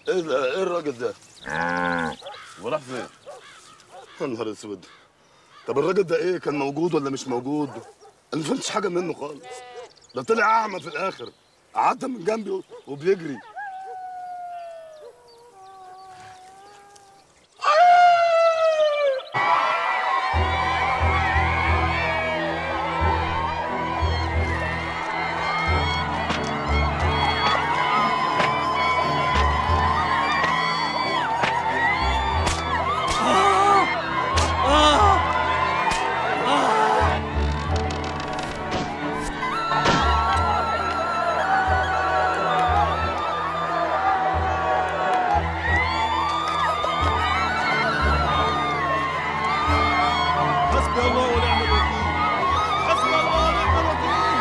ايه ده ايه الراجل ده وراح فين يا نهار اسود طب الراجل ده ايه كان موجود ولا مش موجود انا ما فهمتش حاجه منه خالص ده طلع اعمى في الاخر قعدت من جنبي وبيجري حسبي الله ونعم الوكيل حسبي الله ونعم الوكيل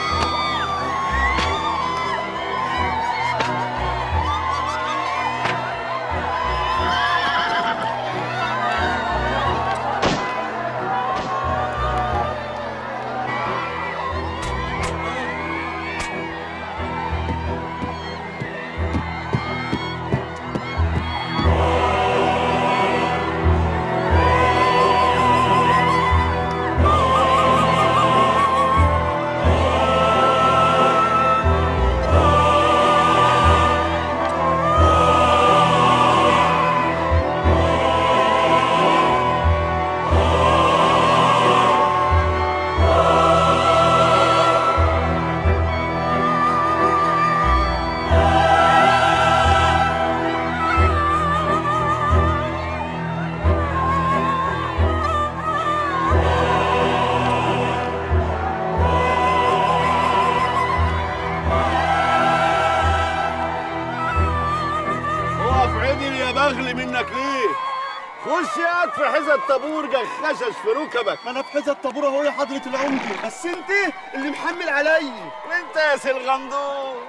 اقف عدل يا بغل منك ليه خش يا في حزة الطابور خشش في ركبك ما انا في حزه الطابور اهو يا حضره العمده بس انت اللي محمل عليا وانت يا سلغندور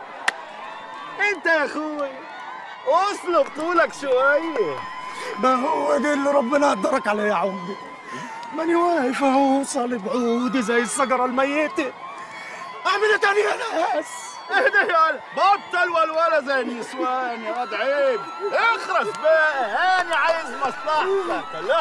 انت يا اخوي اسلب طولك شويه ما هو ده اللي ربنا قدرك عليه يا عمده ماني واقف اهو صالب عودي زي الشجره الميته اعمل ايه تاني يا ناس اهدى يا ولد بطل والولا زي النسوان يا واد عيب اخرس بقى هاني عايز مصلحتك لا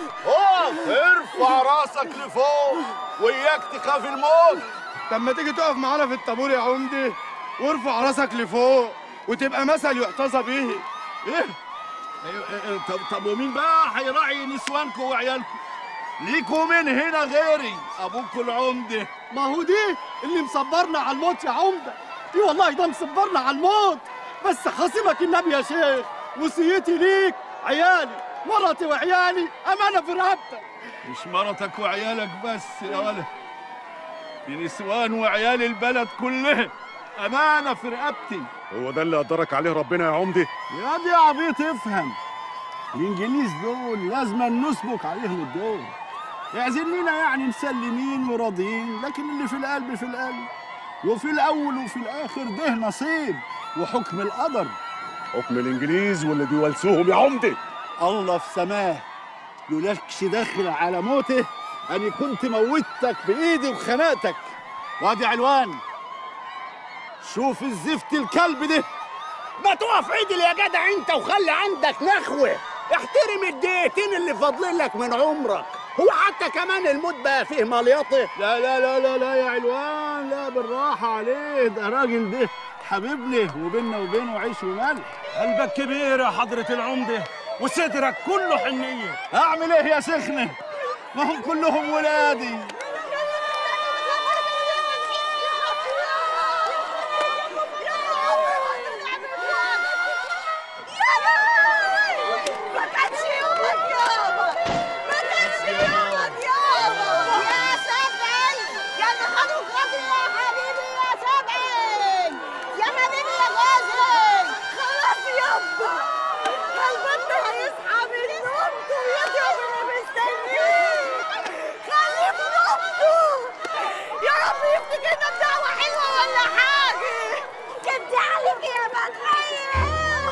اقف ارفع راسك لفوق وياك تخاف الموت طب ما تيجي تقف معانا في الطابور يا عمده وارفع راسك لفوق وتبقى مثل يحتذى به ايه إيه، إيه، طب طب ومين بقى هيراعي نسوانكم وعيالكم ليكوا من هنا غيري ابوكوا العمده ما هو دي اللي مصبرنا على الموت يا عمده دي والله ده مصبرنا على الموت بس خصمك النبي يا شيخ وصيتي ليك عيالي مرتي وعيالي امانه في رقبتك مش مرتك وعيالك بس يا ولد دي نسوان وعيال البلد كلها امانه في رقبتي هو ده اللي قدرك عليه ربنا يا عمدي يا دي عبيط افهم الانجليز دول لازم نسبك عليهم الدور يعزلنا يعني مسلمين وراضيين لكن اللي في القلب في القلب وفي الاول وفي الاخر ده نصيب وحكم القدر حكم الانجليز واللي بيولسوهم يا عمدي الله في سماه لولاكش داخل على موته أني كنت موتك بإيدي وخنقتك وادي علوان شوف الزفت الكلب ده ما تقف عدل يا جدع انت وخلي عندك نخوه احترم الدقيقتين اللي فاضلين لك من عمرك هو حتى كمان الموت بقى فيه مليطه لا لا لا لا لا يا علوان لا بالراحة عليه ده راجل ده حبيبني وبيننا وبينه عيش وملح قلبك كبير يا حضره العمده وصدرك كله حنيه أعمل إيه يا سخنة؟ ما هم كلهم ولادي ما كانش يومك يابا ما كانش يومك يابا يا سبعي يا اللي خدوك غزل يا حبيبي يا سبعي يا حبيبي يا غازل خلاص يابا البط هيصحى من نومته ويضرب اللي مستنيه خليه في نومته يا رب يفتكرنا بدعوة حلوة ولا حاجة كنت عليك يا بخير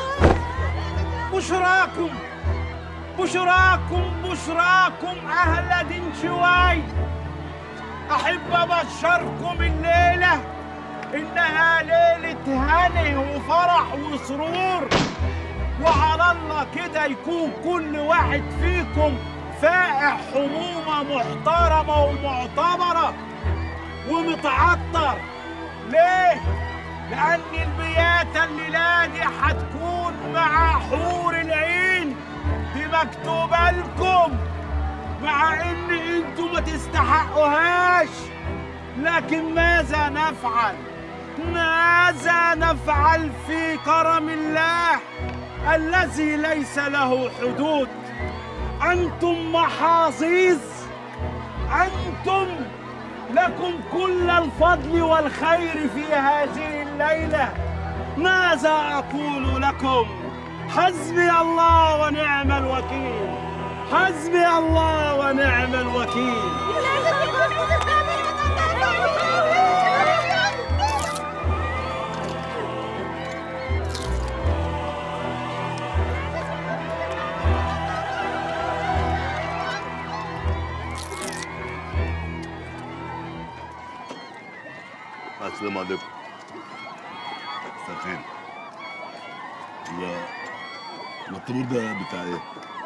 بشراكم بشراكم بشراكم أهل دنشواي أحب أبشركم الليلة إنها ليلة هني وفرح وسرور وعلى الله كده يكون كل واحد فيكم فائع حمومة محترمة ومعتبرة ومتعطر ليه؟ لأن البيات الليلة دي هتكون مع حور العين دي مكتوبة لكم مع إن انتوا ما تستحقوهاش لكن ماذا نفعل؟ ماذا نفعل في كرم الله الذي ليس له حدود؟ أنتم محاظيظ أنتم لكم كل الفضل والخير في هذه الليلة ماذا أقول لكم حسبي الله ونعم الوكيل حسبي الله ونعم الوكيل لازم يكون عيد السلام عليكم مساء الخير و والطابور ده بتاع ايه؟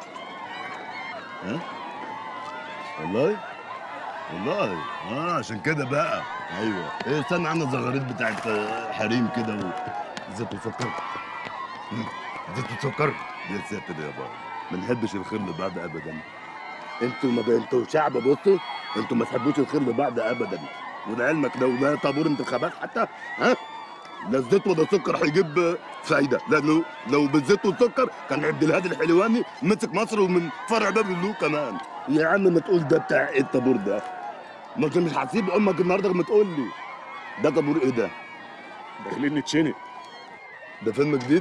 ها؟ والله؟ والله اه عشان كده بقى ايوه ايه استنى عندنا الزغاريد بتاعت آه، حريم كده و زيت وسكر مم. زيت وسكر يا ساتر يا بابا ما نحبش الخير لبعض ابدا انتوا ما انتوا شعب بصوا انتوا ما تحبوش الخير لبعض ابدا ولعلمك لو لا طابور انتخابات حتى ها لا الزيت ولا السكر هيجيب فايده لانه لو بالزيت والسكر كان عبد الهادي الحلواني مسك مصر ومن فرع باب اللو كمان يا عم ما تقول ده بتاع ايه الطابور ده ما انت مش هتسيب امك النهارده غير ما تقول لي ده طابور ايه ده داخلين نتشنق ده فيلم جديد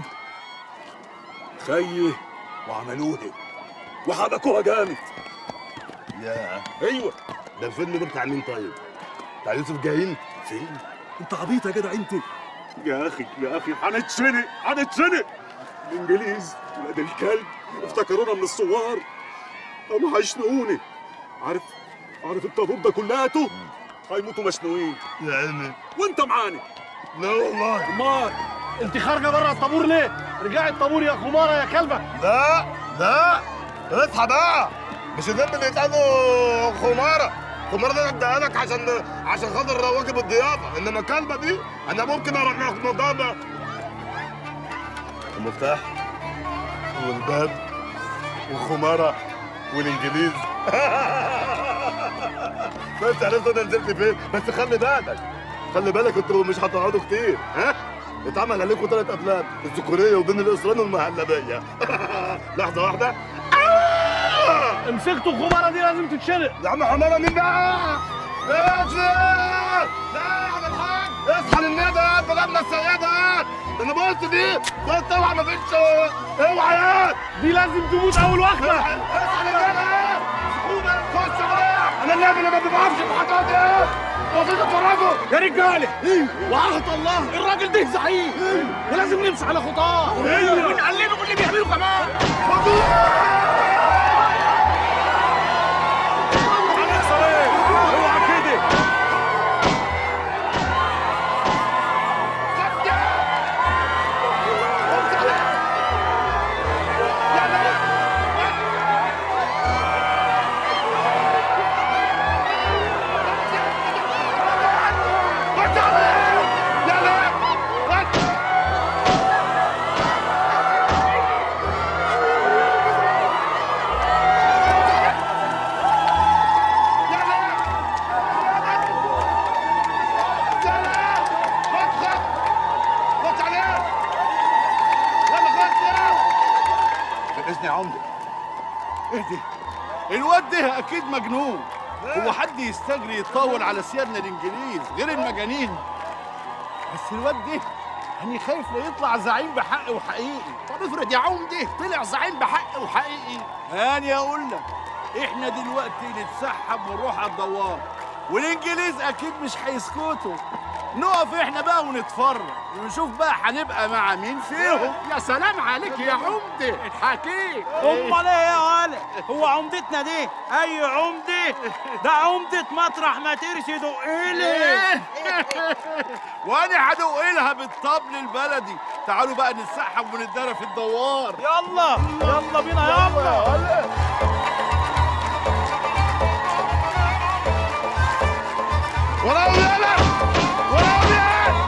خيه وعملوها وحبكوها جامد يا ايوه ده الفيلم ده بتاع مين طيب بتاع يوسف جاهين فين انت عبيط يا جدع انت يا اخي يا اخي هنتشنق هنتشنق الانجليز ولاد الكلب افتكرونا من الثوار قاموا هيشنقوني عارف عارف الطابور ده كلياته هيموتوا مشنوقين يا عيني وانت معانا لا والله امال انت خارجه بره الطابور ليه؟ رجعي الطابور يا خماره يا كلبه لا لا اصحى بقى مش الذنب اللي يتقالوا خمارة خمارة دي اديها لك عشان عشان خاطر واجب الضيافة انما الكلبة دي انا ممكن اروح لك مضامة المفتاح والباب وخمارة والانجليز بس عرفت انا نزلت فين بس خلي بالك خلي بالك انتوا مش هتقعدوا كتير ها اتعمل عليكم ثلاث افلام الذكوريه وبين الاسران والمهلبيه لحظه واحده آه! مسكتوا الخماره دي لازم تتشنق يا عم حمامه مين بقى؟ اصحى لا يا عم الحاج اصحى للندى بلدنا السيدة انا بص دي بص اوعى ما فيش اوعى يا دي لازم تموت اول واحده اصحى للندى خش عليها انا النبي اللي ما بيفهمش في الحاجات دي بصيت اتفرجوا يا رجاله وعهد الله الراجل ده زعيم ولازم نمشي على خطاه ونقلده باللي بيعمله كمان هنخسر ايه اوعى كده باذن يا عمده اهدي الواد ده اكيد مجنون هو حد يستجري يتطاول على سيادنا الانجليز غير المجانين بس الواد ده أنا خايف لا يطلع زعيم بحق وحقيقي طب افرض يا عمده طلع زعيم بحق وحقيقي هاني اقول لك احنا دلوقتي نتسحب ونروح على الدوار والانجليز اكيد مش هيسكتوا نقف احنا بقى ونتفرج ونشوف بقى هنبقى مع مين فيهم يا سلام عليك يا عمده حكيم امال ايه يا ولد هو عمدتنا دي اي عمده ده عمده مطرح ما ترشي دقيلي وانا هدوق لها بالطبل البلدي تعالوا بقى نتسحب ونتدرى في الدوار يلا يلا بينا يلا ولا يلا ولا يلا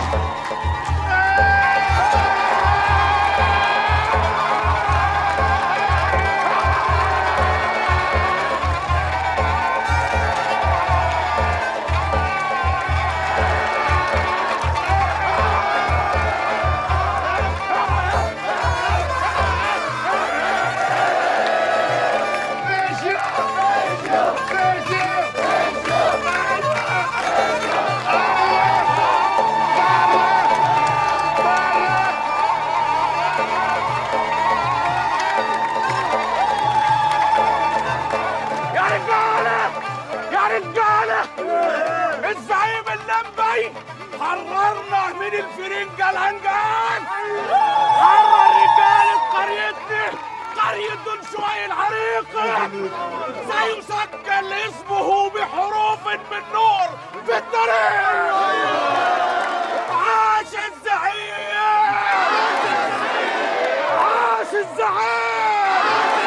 يا رجاله يا رجاله الزعيم اللمبي حررنا من الفرنجة الهنجان حرر رجالة قريتنا قرية دون شوي العريقة زي مسجل اسمه بحروف من نور في الطريق عاش الزعيم عاش الزعيم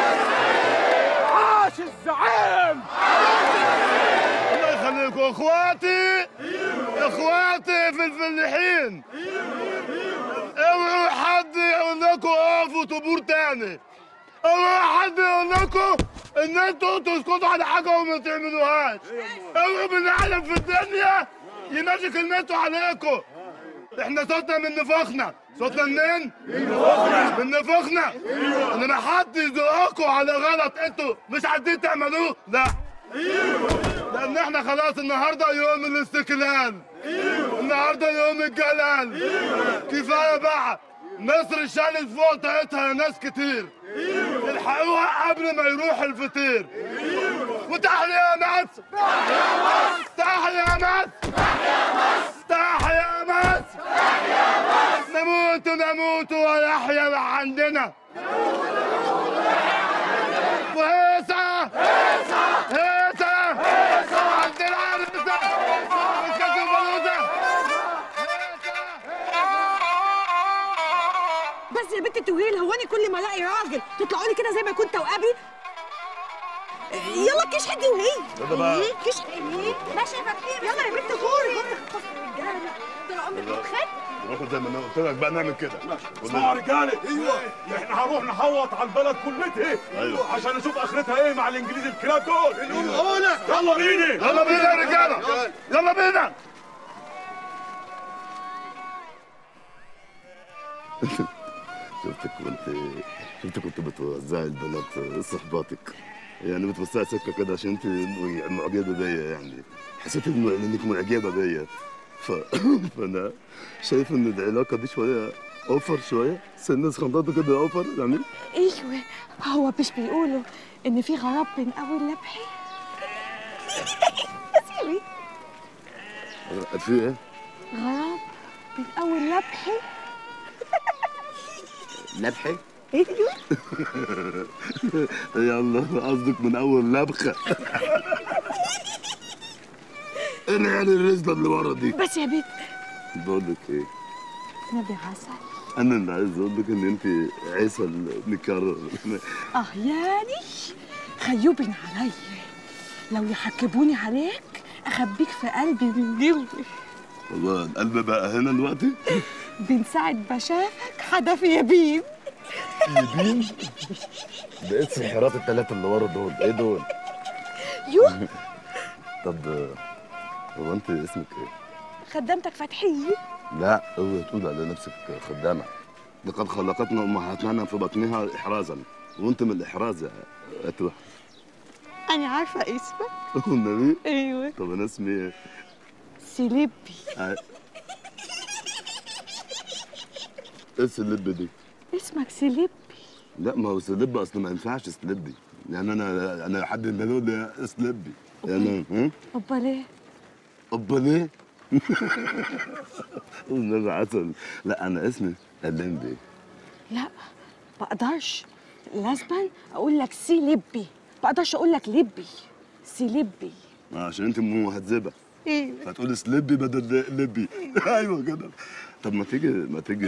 عاش الزعيم الله يخليكم اخواتي اخواتي في الفلاحين اوعوا حد يقول لكم اقفوا طابور تاني اوعوا حد يقول لكم ان انتوا تسكتوا على حاجه وما تعملوهاش اوعوا بنعلم في الدنيا يمشي كلمته عليكم احنا صوتنا من نفخنا صوتنا منين؟ من نفخنا انما حد يزقكم على غلط انتوا مش عايزين تعملوه لا لان احنا خلاص النهارده يوم الاستقلال النهارده يوم الجلال كفايه بقى مصر شالت فوق طاقتها ناس كتير الحقوها قبل ما يروح الفطير وتحيا يا مصر تحيا يا مصر تحيا مصر نموت نموت ويحيا عندنا وهيصة هيصة عند العرسة مسكت البلوزة بس يا بنت التوهيل هو انا كل ما الاقي راجل تطلعوا لي كده زي ما كنت وقبلي يلا كش حدي وهي يلا بقى. إيه؟ كش حدي ماشي يا فتحي يلا يا بنت غوري طول عمرك متخيل ناخد زي ما انا قلت لك بقى نعمل كده اسمعوا يا رجاله ايوه احنا هنروح نحوط على البلد كلتها أيوة. عشان نشوف اخرتها ايه مع الانجليز الكلاب دول يلا بينا يلا بينا يا رجاله يلا بينا شفتك وانت شفتك كنت بتوزعي البنات صحباتك يعني بتوسعي سكه كده عشان انت معجبه بيا يعني حسيت انه انك معجبه بيا ف... فانا شايف ان العلاقه دي شويه اوفر شويه سن خندقه كده اوفر يعني ايوه هو مش بيقولوا ان في غراب بين اول لبحي سيبي في ايه؟ غراب بين اول لبحي لبحه؟ ايوه يلا قصدك من اول لبخه انا يعني الرزله اللي ورا دي بس يا بنت بقول لك ايه نبي عسل انا اللي عايز اقول لك ان انت عسل مكرر اه يعني خيوبين عليا لو يحكبوني عليك اخبيك في قلبي من جوه والله القلب بقى هنا دلوقتي من ساعة ما شافك حدف يبين يبين ده ايه السحرات الثلاثه اللي ورا دول ايه دول يوه طب هو انت اسمك ايه خدامتك فتحية لا اوعي تقول على نفسك خدامه لقد خلقتنا امهاتنا في بطنها احرازا وانت من الاحراز يا اتوه أنا عارفة اسمك والنبي أيوه طب انا اسمي ايه سيليبي آه. ايه السلب دي؟ اسمك سيليبي لا ما هو سلب اصل ما ينفعش سلبي يعني انا انا حد ما يقول لي سلبي يعني هم؟ أمال إيه؟ امال ايه؟ والنبي عسل لا انا اسمي اللمبي لا بقدرش لازما اقول لك سي لبي بقدرش اقول لك لبي سي لبي آه، عشان انت مهذبه ايوه فتقولي سلبي بدل لبي ايوه كده طب ما تيجي ما تيجي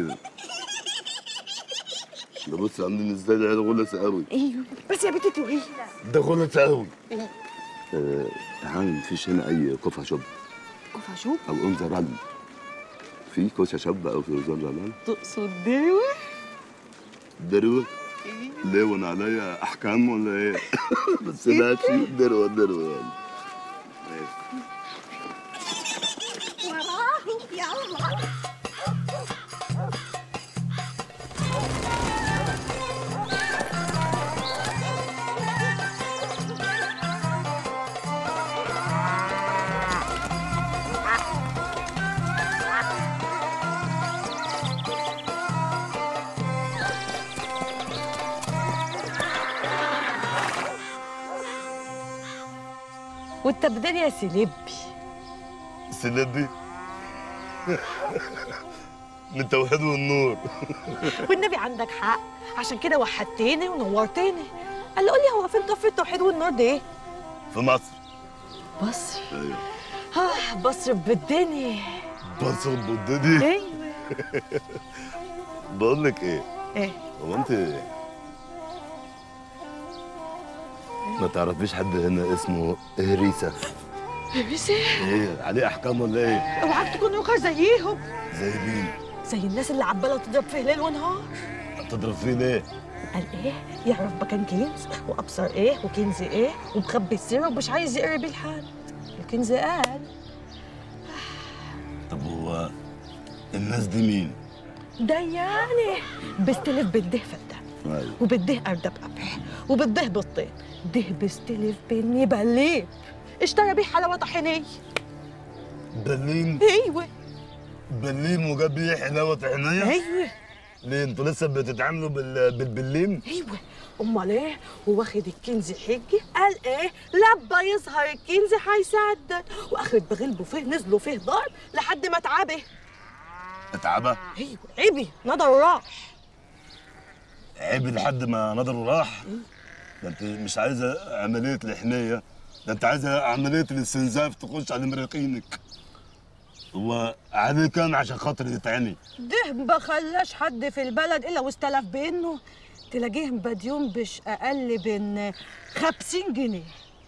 ده بص عاملين ازاي ده غلس قوي ايوه بس يا بنتي توهينا ده غلس قوي آه تعالى مفيش هنا اي كفه شب كفا شوف او انزل رن في كوشه شب او في انزل رن تقصد دروة دروه ليه وانا عليا احكام ولا ايه بس ماشي دروه دروه يعني ماشي. وراه يلا وانت بدني يا سلبي سلبي من توحيد والنور والنبي عندك حق عشان كده وحدتني ونورتني قال لي قول لي هو فين كفر التوحيد والنور ده ايه في مصر مصر ايوه اه مصر بالدنيا بصر بوددي ايوه بقول لك ايه ايه هو انت ما تعرفيش حد هنا اسمه هريسة بس ايه عليه احكام ولا ايه اوعاك تكون روكر زيهم زي مين زي الناس اللي عماله تضرب فيه ليل ونهار تضرب فيه ليه قال ايه يعرف مكان كنز وابصر ايه وكنز ايه ومخبي السر ومش عايز يقرب الحد الكنز قال طب هو الناس دي مين ده يعني بستلف بالده فدان ايوه وبده أردب قبح وبده بطين ده بستلف بني بليب اشترى بيه حلاوة طحينية بليم ايوه بليم وجاب لي حلاوه عينيا ايوه ليه انتوا لسه بتتعاملوا بال... بالبليم ايوه امال ايه واخد الكنز حجي قال ايه لبا يظهر الكنز هيسدد واخد بغلبه فيه نزلوا فيه ضرب لحد ما اتعبه اتعبى ايوه عبي نضر راح عيب لحد ما نظره راح ده انت مش عايزه عمليه الحنيه ده انت عايزه عمليه الاستنزاف تخش على مريقينك هو عليه كام عشان خاطر يتعني ده ما خلاش حد في البلد الا واستلف بانه تلاقيه مديون بش اقل من 50 جنيه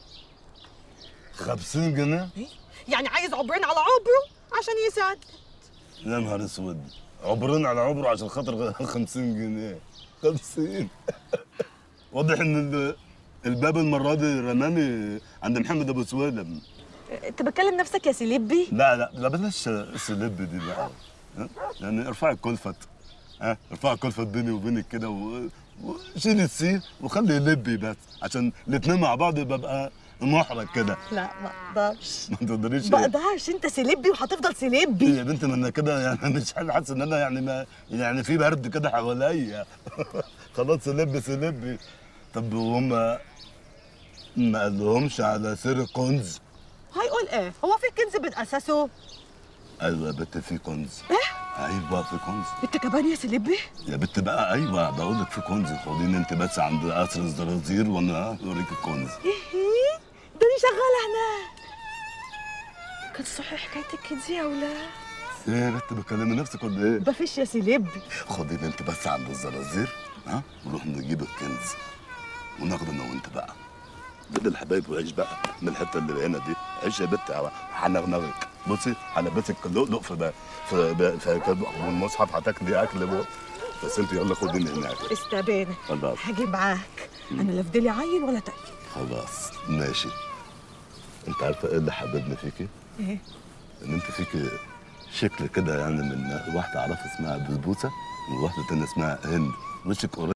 50 جنيه يعني عايز عبرين على عبره عشان يساعد يا نهار اسود عبرين على عبره عشان خاطر 50 جنيه 50 واضح ان ال- الباب المره دي رماني عند محمد ابو سويلم انت بتكلم نفسك يا سليبي لا لا لا بلاش السلب دي بقى ها؟ يعني ارفعي الكلفت ها ارفعي الكلفت بيني وبينك كده و- وشيلي السي وخلي لبي بس عشان الاتنين مع بعض ببقى محرج كده لا ما اقدرش ما تقدريش ما اقدرش انت سليبي وهتفضل سليبي يا بنت ما انا كده يعني مش حاسس ان انا يعني ما يعني في برد كده حواليا خلاص سلبي سلبي طب وهم ما قالهمش على سر كنز هيقول ايه هو في كنز من اساسه ايوه يا بنت في كنز ايوه في كنز انت كمان يا سليبي يا بنت بقى ايوه بقول لك في كنز خديني انت بس عند قصر الزرازير وانا اوريك الكنز ايه ده انا شغاله هناك كان صحيح حكايه الكنز يا ولاد ايه يا بنت بتكلمي نفسك ولا ايه؟ مفيش يا سليبي خديني انت بس عند الزرازير ها ونروح نجيب الكنز وناخده انا وانت بقى بدل الحبايب وعيش بقى من الحته اللي هنا دي عيش يا بنت هنغنغك بصي هلبسك لؤلؤ في بقى في بقى في والمصحف هتاكلي اكل بقى بس انت يلا خديني هناك استبانه خلاص هاجي معاك انا لا فضلي عيل ولا تقيل خلاص ماشي انت عارفه ايه اللي حببني فيكي؟ ايه ان انت فيكي شكل كده يعني من واحده اعرفها اسمها بسبوسه وواحده تانية اسمها هند وشك